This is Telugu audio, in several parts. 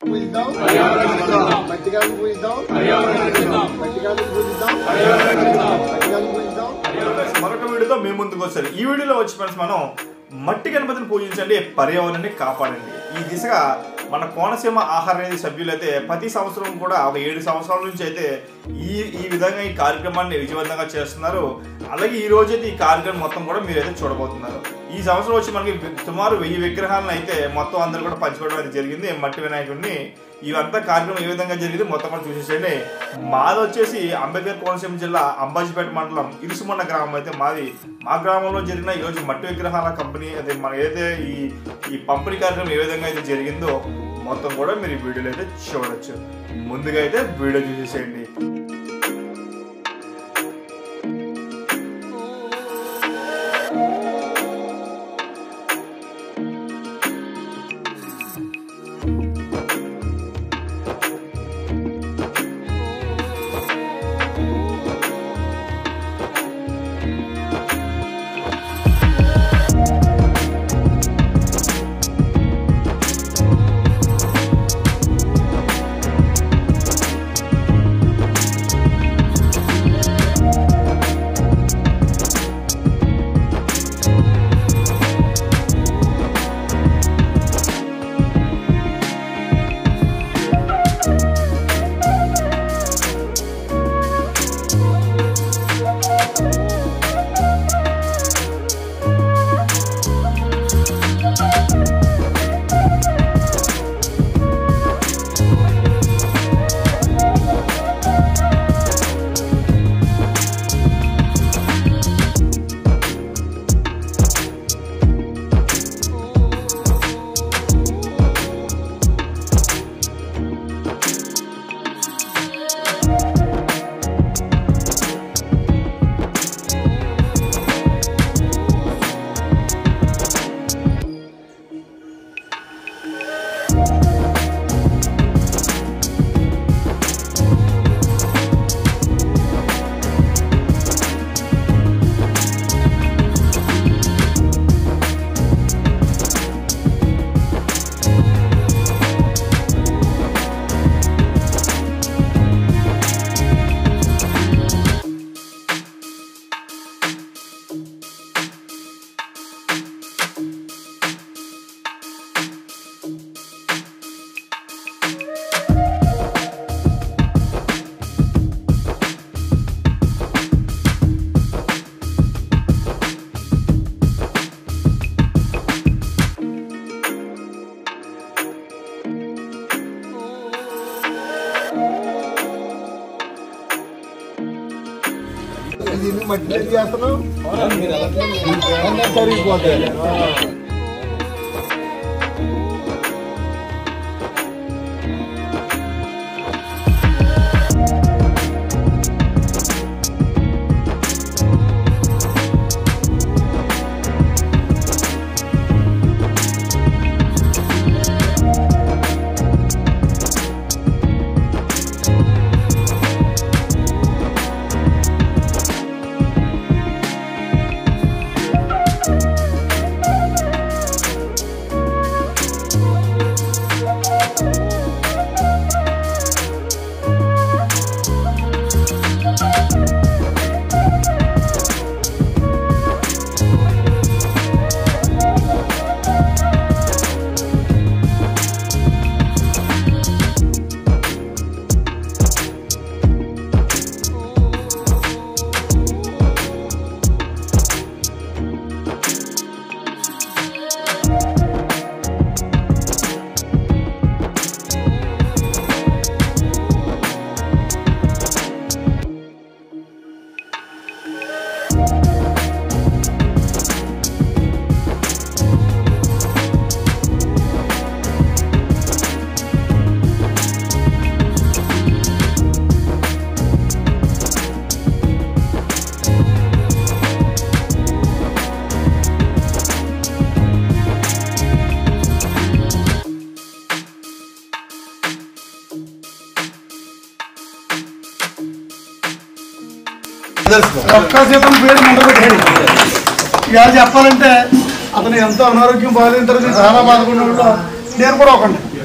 పూజిద్దాం మట్టిగాను పూజిద్దాం మట్టిగాను పూజిద్దాం మట్టిగాను పూజిద్దాం మరొక వీడియోతో మేము ముందుకు వచ్చారు ఈ వీడియోలో వచ్చి ఫ్రెండ్స్ మనం మట్టి గణపతిని పూజించండి పర్యావరణాన్ని కాపాడండి ఈ దిశగా మన కోనసీమ ఆహార నిధి సభ్యులైతే ప్రతి సంవత్సరం కూడా ఒక ఏడు సంవత్సరాల నుంచి అయితే ఈ ఈ విధంగా ఈ కార్యక్రమాన్ని విజయవంతంగా చేస్తున్నారు అలాగే ఈ రోజు అయితే ఈ కార్యక్రమం మొత్తం కూడా మీరైతే చూడబోతున్నారు ఈ సంవత్సరం వచ్చి మనకి సుమారు వెయ్యి విగ్రహాలను అయితే మొత్తం అందరూ కూడా పంచుకోవడం అయితే జరిగింది మట్టి వినాయకుడిని ఇవంతా కార్యక్రమం ఏ విధంగా జరిగింది మొత్తం కూడా చూసేసేయండి మాది వచ్చేసి అంబేద్కర్ కోనసీమ జిల్లా అంబాజీపేట మండలం ఇరుసుమన్న గ్రామం అయితే మాది మా గ్రామంలో జరిగిన ఈ రోజు మట్టి విగ్రహాల కంపెనీ అదే మన ఏదైతే ఈ ఈ పంపిణీ కార్యక్రమం ఏ విధంగా అయితే జరిగిందో మొత్తం కూడా మీరు ఈ వీడియోలో అయితే చూడొచ్చు ముందుగా అయితే వీడియో చూసేసేయండి దీన్ని మట్టి ఎందుకు చేస్తున్నాం అన్నీ కరిగిపోతాయి ఒక్క శాతం పేరు మండపెట్టాడు ఇవాళ చెప్పాలంటే అతను ఎంతో అనారోగ్యం బాగాలేని తర్వాత చాలా బాధపడినప్పుడు నేను కూడా ఒకండి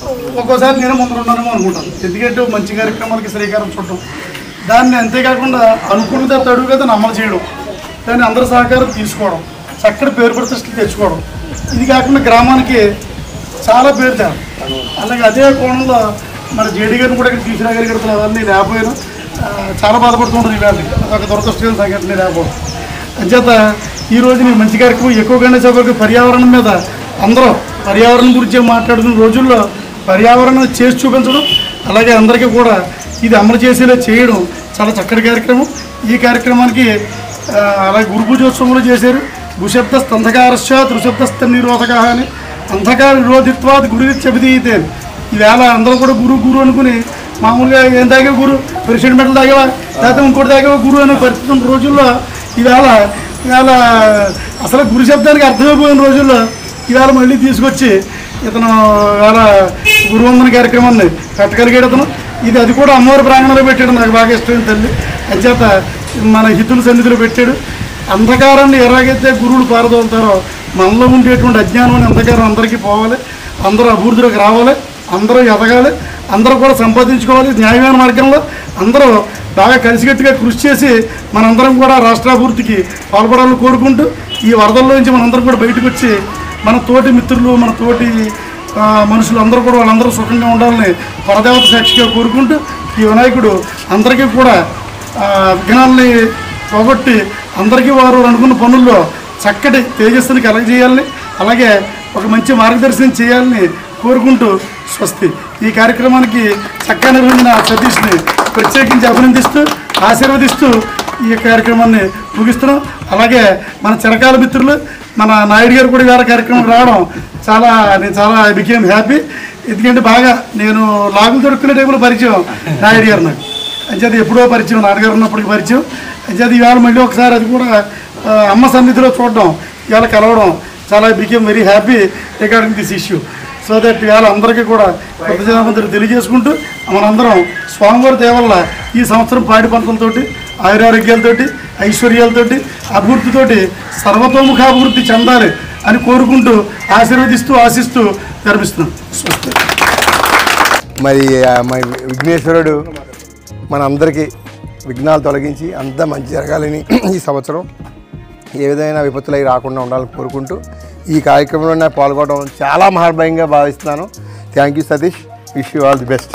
ఒక్కోసారి నేను ముందర ఉన్నానేమో అనుకుంటాను ఎందుకంటే మంచి కార్యక్రమాలకి శ్రీకారం చుట్టం దాన్ని అంతేకాకుండా అనుకున్నది తడుగు కదా అమలు చేయడం దాన్ని అందరి సహకారం తీసుకోవడం చక్కటి పేరు ప్రతిష్టలు తెచ్చుకోవడం ఇది కాకుండా గ్రామానికి చాలా పేరు తేవాలి అలాగే అదే కోణంలో మన జేడీ గారిని కూడా ఇక్కడ తీసుకురాగలిగిన అవన్నీ లేకపోయినా ఆ, చాలా బాధపడుతుంటుంది ఇవాళ ఒక దురదృష్టమైన సంఘటన లేకపోవడం అంచేత ఈ రోజు నేను మంచి కార్యక్రమం ఎక్కువగానే సభకు పర్యావరణం మీద అందరూ పర్యావరణం గురించి మాట్లాడుతున్న రోజుల్లో పర్యావరణం చేసి చూపించడం అలాగే అందరికీ కూడా ఇది అమలు చేసేలా చేయడం చాలా చక్కటి కార్యక్రమం ఈ కార్యక్రమానికి ఆ, అలాగే గురు పూజోత్సవంలో చేశారు గుశబ్ద స్తంధకారశ్చ త్రిశబ్ద నిరోధక అని అంధకార నిరోధిత్వాది గురునిత్యభిధీయతే ఈవేళ అందరూ కూడా గురు గురు అనుకుని మామూలుగా ఏం తాగే గురు ప్రెసిడెంట్ మెడల్ తాగేవా లేకపోతే ఇంకోటి తాగేవా గురు అనే పరిస్థితి ఉన్న రోజుల్లో ఈవేళ ఈవేళ అసలు గురు శబ్దానికి అర్థమైపోయిన రోజుల్లో ఈవేళ మళ్ళీ తీసుకొచ్చి ఇతను ఇవాళ గురువందన కార్యక్రమాన్ని పెట్టగలిగాడు అతను ఇది అది కూడా అమ్మవారి ప్రాంగణంలో పెట్టాడు నాకు బాగా ఇష్టమైన తల్లి అంచేత మన హితుల సన్నిధిలో పెట్టాడు అంధకారాన్ని ఎలాగైతే గురువులు పారదోలుతారో మనలో ఉండేటువంటి అజ్ఞానం అనే అంధకారం అందరికీ పోవాలి అందరూ అభివృద్ధిలోకి రావాలి అందరూ ఎదగాలి అందరూ కూడా సంపాదించుకోవాలి న్యాయమైన మార్గంలో అందరూ బాగా కలిసికట్టుగా కృషి చేసి మనందరం కూడా రాష్ట్రాభివృద్ధికి పాల్పడాలని కోరుకుంటూ ఈ వరదల్లో నుంచి మనందరం కూడా బయటకు వచ్చి మన తోటి మిత్రులు మన తోటి ఆ, మనుషులు అందరూ కూడా వాళ్ళందరూ సుఖంగా ఉండాలని పరదేవత సాక్షిగా కోరుకుంటూ ఈ వినాయకుడు అందరికీ కూడా ఆ, విఘ్నాలని పోగొట్టి అందరికీ వారు అనుకున్న పనుల్లో చక్కటి తేజస్సుని కలగజేయాలని అలాగే ఒక మంచి మార్గదర్శనం చేయాలని కోరుకుంటూ స్వస్తి ఈ కార్యక్రమానికి చక్కగా నిర్వహించిన సతీష్ని ప్రత్యేకించి అభినందిస్తూ ఆశీర్వదిస్తూ ఈ కార్యక్రమాన్ని ముగిస్తున్నాం అలాగే మన చిరకాల మిత్రులు మన నాయుడు గారు కూడా వేరే కార్యక్రమం రావడం చాలా నేను చాలా బికేమ్ హ్యాపీ ఎందుకంటే బాగా నేను లాగులు దొరుకునే టైంలో పరిచయం నాయుడు గారు నాకు అంచేది ఎప్పుడో పరిచయం నాన్నగారు ఉన్నప్పటికి పరిచయం అంచేది ఇవాళ మళ్ళీ ఒకసారి అది కూడా ఆ, అమ్మ సన్నిధిలో చూడడం ఇవాళ కలవడం చాలా became very happy regarding this issue so that ఇవాళ అందరికీ కూడా కృతజ్ఞతలు తెలియజేసుకుంటూ మనందరం స్వామివారి దేవల్ల ఈ సంవత్సరం పాడి పంటలతోటి ఆయురారోగ్యాలతోటి ఐశ్వర్యాలతోటి అభివృద్ధితోటి సర్వతోముఖాభివృద్ధి చెందాలి అని కోరుకుంటూ ఆశీర్వదిస్తూ ఆశిస్తూ విరమిస్తున్నాం స్వస్తి మరి ఆ, మరి విఘ్నేశ్వరుడు మన అందరికీ విఘ్నాలు తొలగించి అంతా మంచి జరగాలని ఈ సంవత్సరం ఏ విధమైన విపత్తులు అవి రాకుండా ఉండాలని కోరుకుంటూ ఈ కార్యక్రమంలో నేను పాల్గొనడం చాలా మహాభయంగా భావిస్తున్నాను thank you Satish wish you all the best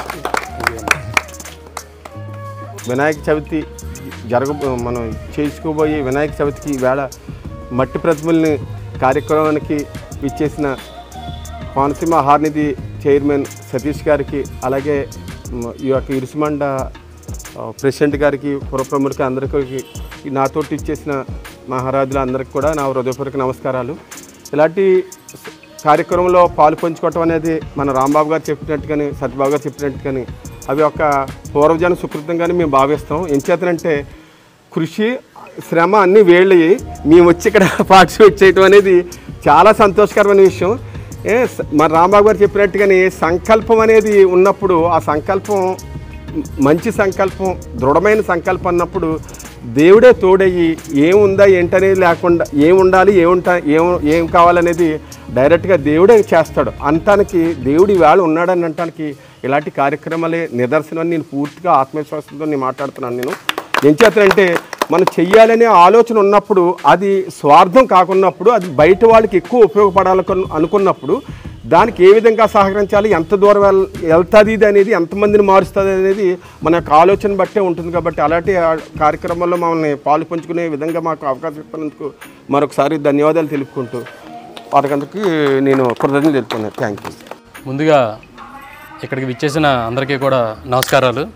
Vinayaka Chavithi జరగ మనం చేసుకోబోయే వినాయక చవితికి ఈవేళ మట్టి ప్రతిమల్ని కార్యక్రమానికి ఇచ్చేసిన కోనసీమ హార్నిధి చైర్మన్ సతీష్ గారికి అలాగే మ, ఈ యొక్క ఇరుసుమండ ఆ, ప్రెసిడెంట్ గారికి పురప్రముఖులకి అందరికీ నాతోటి ఇచ్చేసిన మహారాజులు అందరికీ కూడా నా హృదయపూర్వక నమస్కారాలు ఇలాంటి స- కార్యక్రమంలో పాలు పంచుకోవటం అనేది మన రాంబాబు గారు చెప్పినట్టుగాని సత్యబాబు గారు చెప్పినట్టుగాని అవి ఒక పూర్వజన సుకృతంగానే మేము భావిస్తాం ఎంచేతనంటే కృషి శ్రమ అన్నీ వేళ్ళయి మేము వచ్చి ఇక్కడ పార్టిసిపేట్ చేయటం అనేది చాలా సంతోషకరమైన విషయం ఏ స- మన రాంబాబు గారు చెప్పినట్టుగానే సంకల్పం అనేది ఉన్నప్పుడు ఆ సంకల్పం మంచి సంకల్పం దృఢమైన సంకల్పం అన్నప్పుడు దేవుడే తోడయ్యి ఏముందా ఏంటనేది లేకుండా ఏం ఉండాలి ఏముంటా ఏం ఏం కావాలనేది డైరెక్ట్గా దేవుడే చేస్తాడు అంటానికి దేవుడు ఈవేళ ఉన్నాడని అంటానికి ఇలాంటి కార్యక్రమాలే నిదర్శనం అని నేను పూర్తిగా ఆత్మవిశ్వాసంతో నేను మాట్లాడుతున్నాను నేను ఏం చేస్తానంటే మనం చెయ్యాలనే ఆలోచన ఉన్నప్పుడు అది స్వార్థం కాకున్నప్పుడు అది బయట వాళ్ళకి ఎక్కువ ఉపయోగపడాలను అనుకున్నప్పుడు దానికి ఏ విధంగా సహకరించాలి ఎంత దూరం వెళ్ వెళ్తుంది ఇది అనేది ఎంతమందిని మారుస్తుంది అనేది మన యొక్క ఆలోచన బట్టే ఉంటుంది కాబట్టి అలాంటి ఆ కార్యక్రమాల్లో మమ్మల్ని పాలు పంచుకునే విధంగా మాకు అవకాశం ఇచ్చినందుకు మరొకసారి ధన్యవాదాలు తెలుపుకుంటూ వాటికందుకు నేను కృతజ్ఞతలు తెలుపుకున్నాను థ్యాంక్ యూ ముందుగా ఇక్కడికి విచ్చేసిన అందరికీ కూడా నమస్కారాలు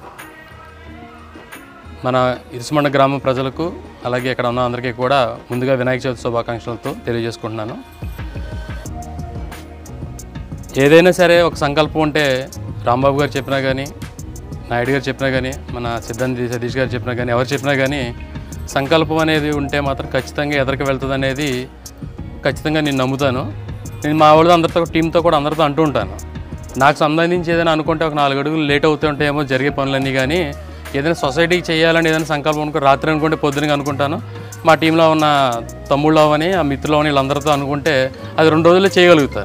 మన ఇరుసుమండ గ్రామ ప్రజలకు అలాగే ఇక్కడ ఉన్న అందరికీ కూడా ముందుగా వినాయక చవితి శుభాకాంక్షలతో తెలియజేసుకుంటున్నాను ఏదైనా సరే ఒక సంకల్పం ఉంటే రాంబాబు గారు చెప్పినా కానీ నాయుడు గారు చెప్పినా కానీ మన సిద్ధాంతి సతీష్ గారు చెప్పినా కానీ ఎవరు చెప్పినా కానీ సంకల్పం అనేది ఉంటే మాత్రం ఖచ్చితంగా ఎదరికి వెళ్తుంది అనేది ఖచ్చితంగా నేను నమ్ముతాను నేను మా వాళ్ళు అందరితో టీంతో కూడా అందరితో అంటూ ఉంటాను నాకు సంబంధించి ఏదైనా అనుకుంటే ఒక నాలుగు అడుగులు లేట్ అవుతూ ఉంటాయేమో జరిగే పనులన్నీ కానీ ఏదైనా సొసైటీకి చేయాలని ఏదైనా సంకల్పం అనుకో రాత్రి అనుకుంటే పొద్దునగా అనుకుంటాను మా టీంలో ఉన్న తమ్ముళ్ళు అవని ఆ మిత్రులు అవని వీళ్ళందరితో అనుకుంటే అది రెండు రోజుల్లో చేయగలుగుతాను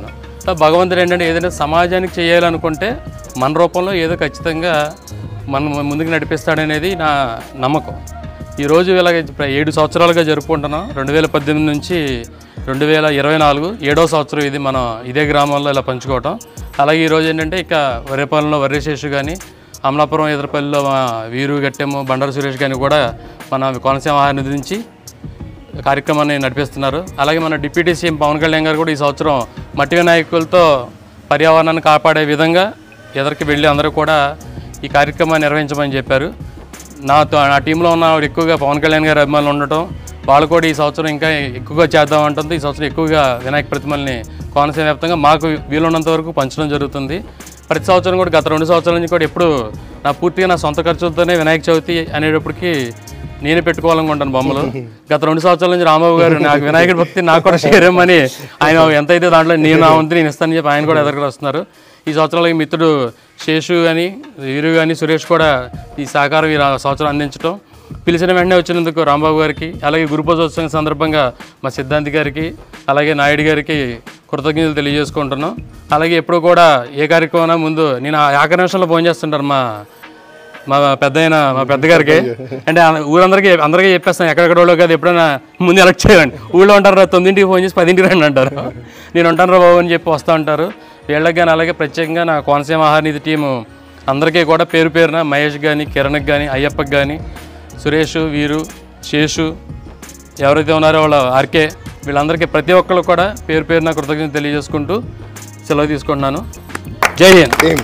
సో భగవంతుడు ఏంటంటే ఏదైనా సమాజానికి చేయాలనుకుంటే మన రూపంలో ఏదో ఖచ్చితంగా మనం ముందుకు నడిపిస్తాడనేది నా నమ్మకం ఈరోజు ఇలాగ ఇప్పుడు ఏడు సంవత్సరాలుగా జరుపుకుంటున్నాం రెండు వేల పద్దెనిమిది నుంచి రెండు వేల ఇరవై నాలుగు ఏడో సంవత్సరం ఇది మనం ఇదే గ్రామంలో ఇలా పంచుకోవటం అలాగే ఈరోజు ఏంటంటే ఇక వరేపాలెంలో వర్రేశేషు కానీ అమలాపురం ఎదురుపల్లిలో మా వీరు గట్టెము బండారు సురేష్ కానీ కూడా మన కోనసీమ ఆహార నుంచి కార్యక్రమాన్ని నడిపిస్తున్నారు అలాగే మన డిప్యూటీ సీఎం పవన్ కళ్యాణ్ గారు కూడా ఈ సంవత్సరం మట్టి వినాయకులతో పర్యావరణాన్ని కాపాడే విధంగా ఎదరికి వెళ్ళి అందరూ కూడా ఈ కార్యక్రమాన్ని నిర్వహించమని చెప్పారు నాతో నా టీంలో ఉన్న ఆవిడ ఎక్కువగా పవన్ కళ్యాణ్ గారి అభిమానులు ఉండటం వాళ్ళు కూడా ఈ సంవత్సరం ఇంకా ఎక్కువగా చేద్దాం అంటుంది ఈ సంవత్సరం ఎక్కువగా వినాయక ప్రతిమల్ని కోనసీమ వ్యాప్తంగా మాకు వీలున్నంత వరకు పంచడం జరుగుతుంది ప్రతి సంవత్సరం కూడా గత రెండు సంవత్సరాల నుంచి కూడా ఎప్పుడు నా పూర్తిగా నా సొంత ఖర్చులతోనే వినాయక చవితి అనేటప్పటికి నేనే పెట్టుకోవాలనుకుంటాను బొమ్మలు గత రెండు సంవత్సరాల నుంచి రాంబాబు గారు నాకు వినాయకుడి భక్తి నాకు కూడా షేర్ ఇవ్వమని ఆయన ఎంతైతే దాంట్లో నేను నా వంతు నేను ఇస్తానని చెప్పి ఆయన కూడా ఎదురుకు వస్తున్నారు ఈ సంవత్సరంలో ఈ మిత్రుడు శేషు కానీ వీరు కానీ సురేష్ కూడా ఈ సహకారం ఈ రా- సంవత్సరం అందించడం పిలిచిన వెంటనే వచ్చినందుకు రాంబాబు గారికి అలాగే గురుపూజోత్సవం సందర్భంగా మా సిద్ధాంతి గారికి అలాగే నాయుడు గారికి కృతజ్ఞతలు తెలియజేసుకుంటున్నాం అలాగే ఎప్పుడు కూడా ఏ కార్యక్రమం ముందు నేను ఆ ఆఖరి నిమిషంలో ఫోన్ చేస్తుంటాను మా మా పెద్ద మా పెద్ద గారికి అంటే ఆ ఊరందరికీ అందరికీ చెప్పేస్తాను ఎక్కడెక్కడ వాళ్ళు కాదు ఎప్పుడైనా ముందు ఎలక్ట్ చేయండి ఊళ్ళో ఉంటారు రా తొమ్మిదింటికి ఫోన్ చేసి పదింటికి రండి అంటారు నేను ఉంటాను రా బాబు అని చెప్పి వస్తూ ఉంటారు వీళ్ళకి కానీ అలాగే ప్రత్యేకంగా నా కోనసీమ ఆహారనిధి టీము అందరికీ కూడా పేరు పేరున మహేష్ కానీ కిరణ్కి కానీ అయ్యప్పకి కానీ సురేష్ వీరు శేషు ఎవరైతే ఉన్నారో వాళ్ళ ఆర్కే వీళ్ళందరికీ ప్రతి ఒక్కళ్ళు కూడా పేరు పేరున కృతజ్ఞత తెలియజేసుకుంటూ సెలవు తీసుకుంటున్నాను జై హింద్ ఏం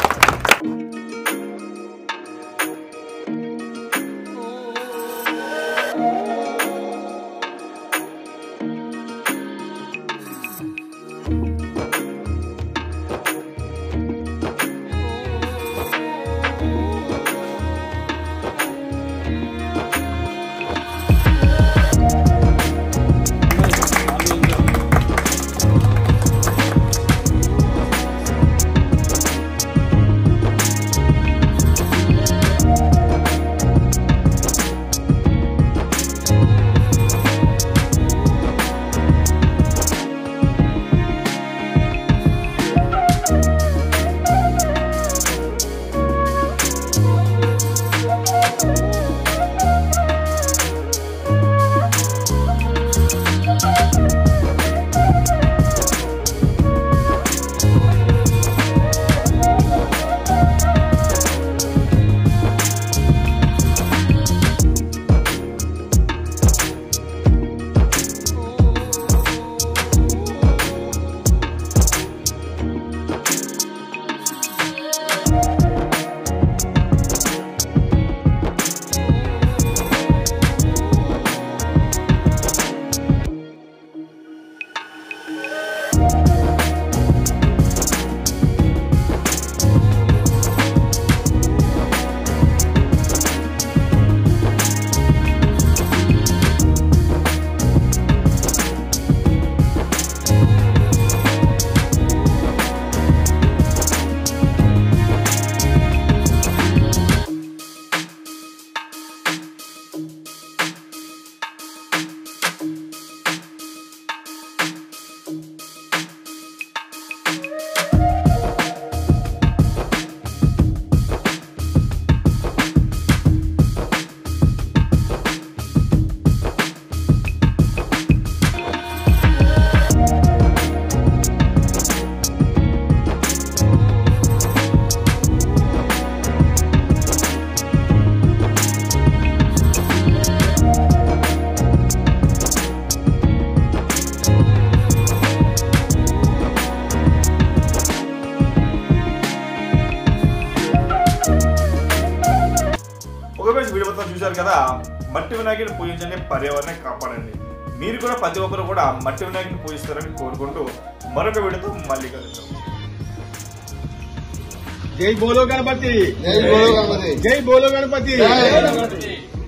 ఒక వేసి వీడియో మొత్తం చూశారు కదా మట్టి వినాయకుడిని పూజించండి పర్యావరణాన్ని కాపాడండి మీరు కూడా ప్రతి ఒక్కరు కూడా మట్టి వినాయకుడిని పూజిస్తారని కోరుకుంటూ మరొక వీడియోతో మళ్ళీ కలుద్దాం జై బోలో గణపతి జై బోలో గణపతి జై బోలో గణపతి